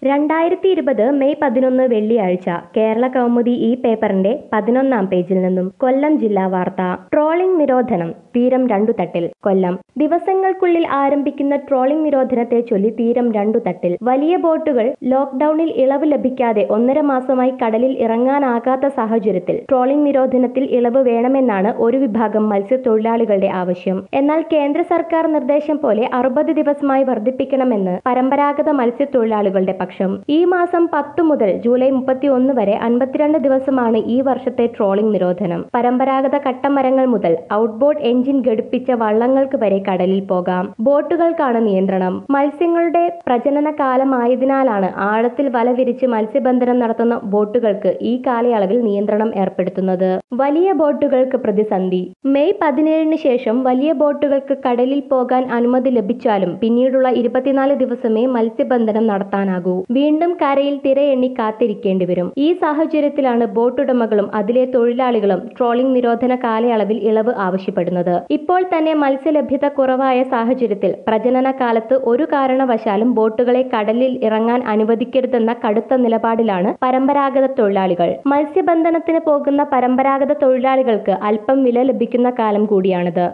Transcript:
രണ്ടായിരത്തി ഇരുപത് മെയ് പതിനൊന്ന് വെള്ളിയാഴ്ച കേരള കൗമുദി ഈ പേപ്പറിന്റെ പതിനൊന്നാം പേജിൽ നിന്നും കൊല്ലം ജില്ലാ വാർത്ത ട്രോളിംഗ് നിരോധനം തീരം രണ്ടു തട്ടിൽ കൊല്ലം ദിവസങ്ങൾക്കുള്ളിൽ ആരംഭിക്കുന്ന ട്രോളിംഗ് നിരോധനത്തെ ചൊല്ലി തീരം രണ്ടു തട്ടിൽ വലിയ ബോട്ടുകൾ ലോക്ഡൌണിൽ ഇളവ് ലഭിക്കാതെ ഒന്നര മാസമായി കടലിൽ ഇറങ്ങാനാകാത്ത സാഹചര്യത്തിൽ ട്രോളിംഗ് നിരോധനത്തിൽ ഇളവ് വേണമെന്നാണ് ഒരു വിഭാഗം മത്സ്യത്തൊഴിലാളികളുടെ ആവശ്യം എന്നാൽ കേന്ദ്ര സർക്കാർ നിർദ്ദേശം പോലെ അറുപത് ദിവസമായി വർദ്ധിപ്പിക്കണമെന്ന് പരമ്പരാഗത മത്സ്യത്തൊഴിലാളികളുടെ പക്ഷം ഈ മാസം പത്ത് മുതൽ ജൂലൈ മുപ്പത്തി ഒന്ന് വരെ അൻപത്തിരണ്ട് ദിവസമാണ് ഈ വർഷത്തെ ട്രോളിംഗ് നിരോധനം പരമ്പരാഗത കട്ടമരങ്ങൾ മുതൽ ഔട്ട്ബോർഡ് എഞ്ചിൻ ഘടിപ്പിച്ച വള്ളങ്ങൾക്ക് വരെ കടലിൽ പോകാം ബോട്ടുകൾക്കാണ് നിയന്ത്രണം മത്സ്യങ്ങളുടെ പ്രജനന കാലമായതിനാലാണ് ആഴത്തിൽ വല വിരിച്ച് മത്സ്യബന്ധനം നടത്തുന്ന ബോട്ടുകൾക്ക് ഈ കാലയളവിൽ നിയന്ത്രണം ഏർപ്പെടുത്തുന്നത് വലിയ ബോട്ടുകൾക്ക് പ്രതിസന്ധി മെയ് പതിനേഴിന് ശേഷം വലിയ ബോട്ടുകൾക്ക് കടലിൽ പോകാൻ അനുമതി ലഭിച്ചാലും പിന്നീടുള്ള ഇരുപത്തിനാല് ദിവസമേ മത്സ്യബന്ധനം നടത്താനാകൂ വീണ്ടും കരയിൽ തിരയെണ്ണി കാത്തിരിക്കേണ്ടി വരും ഈ സാഹചര്യത്തിലാണ് ബോട്ടുടമകളും അതിലെ തൊഴിലാളികളും ട്രോളിംഗ് നിരോധന കാലയളവിൽ ഇളവ് ആവശ്യപ്പെടുന്നത് ഇപ്പോൾ തന്നെ മത്സ്യലഭ്യത കുറവായ സാഹചര്യത്തിൽ പ്രജനന കാലത്ത് ഒരു കാരണവശാലും ബോട്ടുകളെ കടലിൽ ഇറങ്ങാൻ അനുവദിക്കരുതെന്ന കടുത്ത നിലപാടിലാണ് പരമ്പരാഗത തൊഴിലാളികൾ മത്സ്യബന്ധനത്തിന് പോകുന്ന പരമ്പരാഗത തൊഴിലാളികൾക്ക് അല്പം വില ലഭിക്കുന്ന കാലം കൂടിയാണിത്